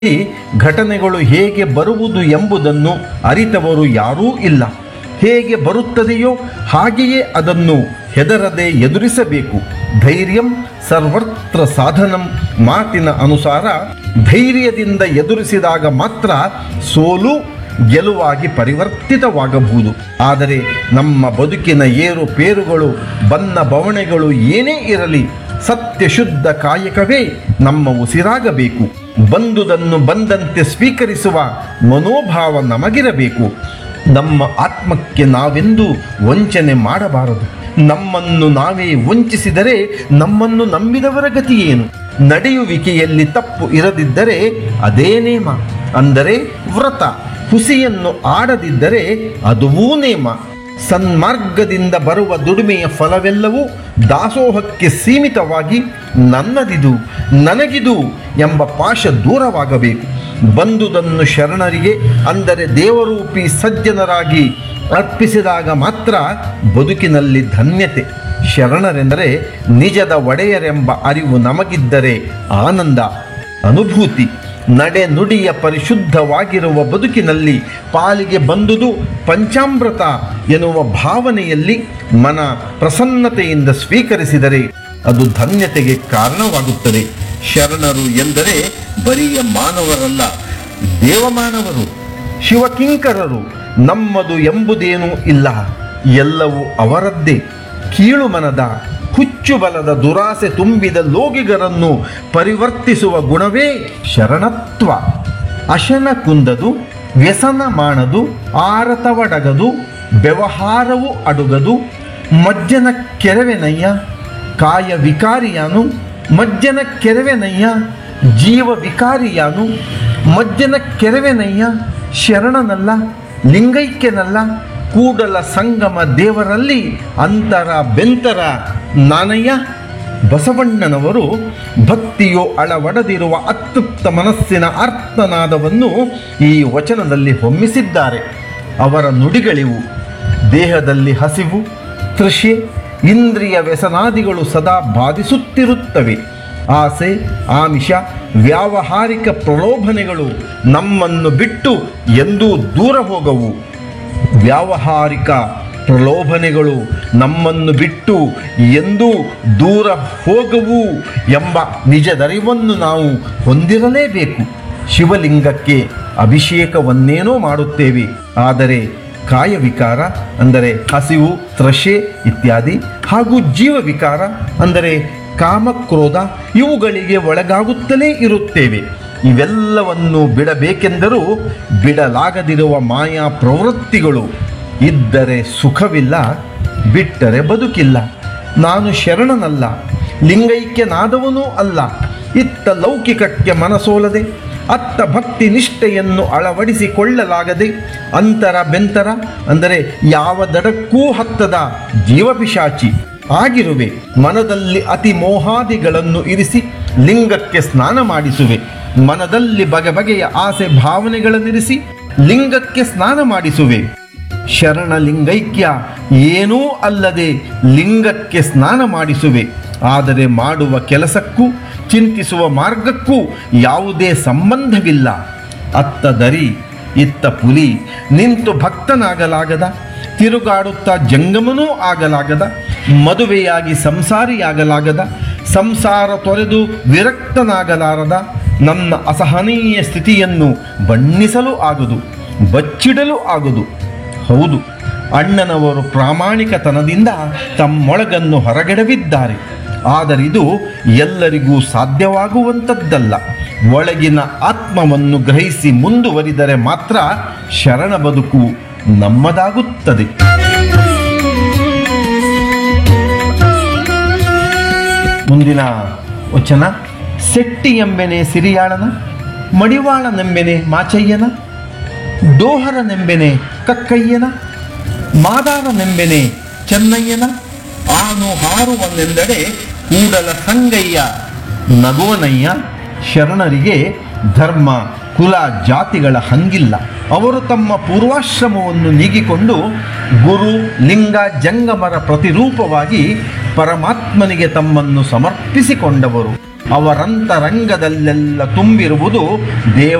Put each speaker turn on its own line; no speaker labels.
ಈ ಘಟನೆಗಳು ಹೇಗೆ ಬರುವುದು ಎಂಬುದನ್ನು ಅರಿತವರು ಯಾರೂ ಇಲ್ಲ ಹೇಗೆ ಬರುತ್ತದೆಯೋ ಹಾಗೆಯೇ ಅದನ್ನು ಹೆದರದೆ ಎದುರಿಸಬೇಕು ಧೈರ್ಯಂ ಸರ್ವತ್ರ ಸಾಧನಂ ಮಾತಿನ ಅನುಸಾರ ಧೈರ್ಯದಿಂದ ಎದುರಿಸಿದಾಗ ಮಾತ್ರ ಸೋಲು ಗೆಲುವಾಗಿ ಪರಿವರ್ತಿತವಾಗಬಹುದು ಆದರೆ ನಮ್ಮ ಬದುಕಿನ ಏರುಪೇರುಗಳು ಬನ್ನ ಬವಣೆಗಳು ಏನೇ ಇರಲಿ ಸತ್ಯ ಶುದ್ಧ ಕಾಯಕವೇ ನಮ್ಮ ಉಸಿರಾಗಬೇಕು ಬಂದುದನ್ನು ಬಂದಂತೆ ಸ್ವೀಕರಿಸುವ ಮನೋಭಾವ ನಮಗಿರಬೇಕು ನಮ್ಮ ಆತ್ಮಕ್ಕೆ ನಾವೆಂದೂ ವಂಚನೆ ಮಾಡಬಾರದು ನಮ್ಮನ್ನು ನಾವೇ ವಂಚಿಸಿದರೆ ನಮ್ಮನ್ನು ನಂಬಿದವರ ಗತಿ ಏನು ನಡೆಯುವಿಕೆಯಲ್ಲಿ ತಪ್ಪು ಇರದಿದ್ದರೆ ಅದೇ ನೇಮ ಅಂದರೆ ವ್ರತ ಹುಸಿಯನ್ನು ಆಡದಿದ್ದರೆ ಅದುವೂ ನೇಮ ಸನ್ಮಾರ್ಗದಿಂದ ಬರುವ ದುಡಿಮೆಯ ಫಲವೆಲ್ಲವೂ ದಾಸೋಹಕ್ಕೆ ಸೀಮಿತವಾಗಿ ನನ್ನದಿದು ನನಗಿದು ಎಂಬ ಪಾಶ ದೂರವಾಗಬೇಕು ಬಂದುದನ್ನು ಶರಣರಿಗೆ ಅಂದರೆ ದೇವರೂಪಿ ಸಜ್ಜನರಾಗಿ ಅರ್ಪಿಸಿದಾಗ ಮಾತ್ರ ಬದುಕಿನಲ್ಲಿ ಧನ್ಯತೆ ಶರಣರೆಂದರೆ ನಿಜದ ಒಡೆಯರೆಂಬ ಅರಿವು ನಮಗಿದ್ದರೆ ಆನಂದ ಅನುಭೂತಿ ನಡೆ ನುಡಿಯ ಪರಿಶುದ್ಧವಾಗಿರುವ ಬದುಕಿನಲ್ಲಿ ಪಾಲಿಗೆ ಬಂದುದು ಪಂಚಾಮೃತ ಎನ್ನುವ ಭಾವನೆಯಲ್ಲಿ ಮನ ಪ್ರಸನ್ನತೆಯಿಂದ ಸ್ವೀಕರಿಸಿದರೆ ಅದು ಧನ್ಯತೆಗೆ ಕಾರಣವಾಗುತ್ತದೆ ಶರಣರು ಎಂದರೆ ಬರಿಯ ಮಾನವರಲ್ಲ ದೇವಮಾನವರು ಶಿವಕಿಂಕರರು ನಮ್ಮದು ಎಂಬುದೇನೂ ಇಲ್ಲ ಎಲ್ಲವೂ ಅವರದ್ದೇ ಕೀಳು ಮನದ ಹುಚ್ಚು ಬಲದ ದುರಾಸೆ ತುಂಬಿದ ಲೋಗಿಗರನ್ನು ಪರಿವರ್ತಿಸುವ ಗುಣವೇ ಶರಣತ್ವ ಅಶನ ಕುಂದದು ವ್ಯಸನ ಮಾಡದು ಆರತವಡಗದು ವ್ಯವಹಾರವು ಅಡುಗದು ಮಜ್ಜನ ಕೆರವೆನಯ್ಯ ಕಾಯ ವಿಕಾರಿಯಾನು ಮಜ್ಜನ ಕೆರವೆನಯ್ಯ ಜೀವ ವಿಕಾರಿಯಾನು ಮಜ್ಜನ ಕೆರವೆನಯ್ಯ ಶರಣನಲ್ಲ ಲಿಂಗೈಕ್ಯನಲ್ಲ ಕೂಡಲ ಸಂಗಮ ದೇವರಲ್ಲಿ ಅಂತರ ಬೆಂತರ ನಾನಯ್ಯ ಬಸವಣ್ಣನವರು ಭಕ್ತಿಯು ಅಳವಡದಿರುವ ಅತೃಪ್ತ ಮನಸ್ಸಿನ ಅರ್ಥನಾದವನ್ನು ಈ ವಚನದಲ್ಲಿ ಹೊಮ್ಮಿಸಿದ್ದಾರೆ ಅವರ ನುಡಿಗಳಿವು ದೇಹದಲ್ಲಿ ಹಸಿವು ತೃಷೆ ಇಂದ್ರಿಯ ವ್ಯಸನಾದಿಗಳು ಸದಾ ಬಾಧಿಸುತ್ತಿರುತ್ತವೆ ಆಸೆ ಆಮಿಷ ವ್ಯಾವಹಾರಿಕ ಪ್ರಲೋಭನೆಗಳು ನಮ್ಮನ್ನು ಬಿಟ್ಟು ಎಂದೂ ದೂರ ಹೋಗವು ವ್ಯಾವಹಾರಿಕ ಪ್ರಲೋಭನೆಗಳು ನಮ್ಮನ್ನು ಬಿಟ್ಟು ಎಂದೂ ದೂರ ಹೋಗವು ಎಂಬ ನಿಜದರಿವನ್ನು ನಾವು ಹೊಂದಿರಲೇಬೇಕು ಶಿವಲಿಂಗಕ್ಕೆ ಅಭಿಷೇಕವನ್ನೇನೋ ಮಾಡುತ್ತೇವೆ ಆದರೆ ಕಾಯ ವಿಕಾರ ಅಂದರೆ ಹಸಿವು ತ್ರಷೆ ಇತ್ಯಾದಿ ಹಾಗೂ ಜೀವ ವಿಕಾರ ಅಂದರೆ ಕಾಮಕ್ರೋಧ ಇವುಗಳಿಗೆ ಒಳಗಾಗುತ್ತಲೇ ಇರುತ್ತೇವೆ ಇವೆಲ್ಲವನ್ನು ಬಿಡಬೇಕೆಂದರೂ ಬಿಡಲಾಗದಿರುವ ಮಾಯಾ ಪ್ರವೃತ್ತಿಗಳು ಇದ್ದರೆ ಸುಖವಿಲ್ಲ ಬಿಟ್ಟರೆ ಬದುಕಿಲ್ಲ ನಾನು ಶರಣನಲ್ಲ ಲಿಂಗೈಕ್ಯನಾದವನೂ ಅಲ್ಲ ಇತ್ತ ಲೌಕಿಕಕ್ಕೆ ಮನಸೋಲದೆ ಅತ್ತ ಭಕ್ತಿ ನಿಷ್ಠೆಯನ್ನು ಅಳವಡಿಸಿಕೊಳ್ಳಲಾಗದೆ ಅಂತರ ಬೆಂತರ ಅಂದರೆ ಯಾವ ದಡಕ್ಕೂ ಹತ್ತದ ಜೀವಪಿಶಾಚಿ ಆಗಿರುವೆ ಮನದಲ್ಲಿ ಅತಿ ಮೋಹಾದಿಗಳನ್ನು ಇರಿಸಿ ಲಿಂಗಕ್ಕೆ ಸ್ನಾನ ಮಾಡಿಸುವೆ ಮನದಲ್ಲಿ ಬಗೆ ಬಗೆಯ ಆಸೆ ಭಾವನೆಗಳನ್ನಿರಿಸಿ ಲಿಂಗಕ್ಕೆ ಸ್ನಾನ ಮಾಡಿಸುವೆ ಶರಣ ಲಿಂಗೈಕ್ಯ ಏನೂ ಅಲ್ಲದೆ ಲಿಂಗಕ್ಕೆ ಸ್ನಾನ ಮಾಡಿಸುವೆ ಆದರೆ ಮಾಡುವ ಕೆಲಸಕ್ಕೂ ಚಿಂತಿಸುವ ಮಾರ್ಗಕ್ಕೂ ಯಾವುದೇ ಸಂಬಂಧವಿಲ್ಲ ಅತ್ತ ದರಿ ಇತ್ತ ಪುಲಿ ನಿಂತು ಭಕ್ತನಾಗಲಾಗದ ತಿರುಗಾಡುತ್ತಾ ಜಂಗಮನೂ ಆಗಲಾಗದ ಮದುವೆಯಾಗಿ ಸಂಸಾರಿಯಾಗಲಾಗದ ಸಂಸಾರ ತೊರೆದು ವಿರಕ್ತನಾಗಲಾರದ ನನ್ನ ಅಸಹನೀಯ ಸ್ಥಿತಿಯನ್ನು ಬಣ್ಣಿಸಲು ಆಗದು ಬಚ್ಚಿಡಲು ಆಗದು ಹೌದು ಅಣ್ಣನವರು ಪ್ರಾಮಾಣಿಕತನದಿಂದ ತಮ್ಮೊಳಗನ್ನು ಹೊರಗೆಡವಿದ್ದಾರೆ ಆದರಿದು ಎಲ್ಲರಿಗೂ ಸಾಧ್ಯವಾಗುವಂಥದ್ದಲ್ಲ ಒಳಗಿನ ಆತ್ಮವನ್ನು ಗ್ರಹಿಸಿ ಮುಂದುವರಿದರೆ ಮಾತ್ರ ಶರಣ ಬದುಕು ನಮ್ಮದಾಗುತ್ತದೆ ಮುಂದಿನ ವಚನ ಸೆಟ್ಟಿ ಎಂಬೆನೆ ಸಿರಿಯಾಳನ ಮಡಿವಾಳನೆಂಬೆನೆ ಮಾಚಯ್ಯನ ಡೋಹರನೆಂಬೆನೆ ಕಕ್ಕಯ್ಯನ ಮಾದಾರನೆಂಬೆನೆ ಚೆನ್ನಯ್ಯನ ಆನು ಹಾರುವನೆಂದಡೆ ಕೂಡಲ ಸಂಗಯ್ಯ ನಗುವನಯ್ಯ ಶರಣರಿಗೆ ಧರ್ಮ ಕುಲ ಜಾತಿಗಳ ಹಂಗಿಲ್ಲ ಅವರು ತಮ್ಮ ಪೂರ್ವಾಶ್ರಮವನ್ನು ನೀಗಿಕೊಂಡು ಗುರು ಲಿಂಗ ಜಂಗಮರ ಪ್ರತಿರೂಪವಾಗಿ ಪರಮಾತ್ಮನಿಗೆ ತಮ್ಮನ್ನು ಸಮರ್ಪಿಸಿಕೊಂಡವರು ಅವರಂತರಂಗದಲ್ಲೆಲ್ಲ ತುಂಬಿರುವುದು ದೇವ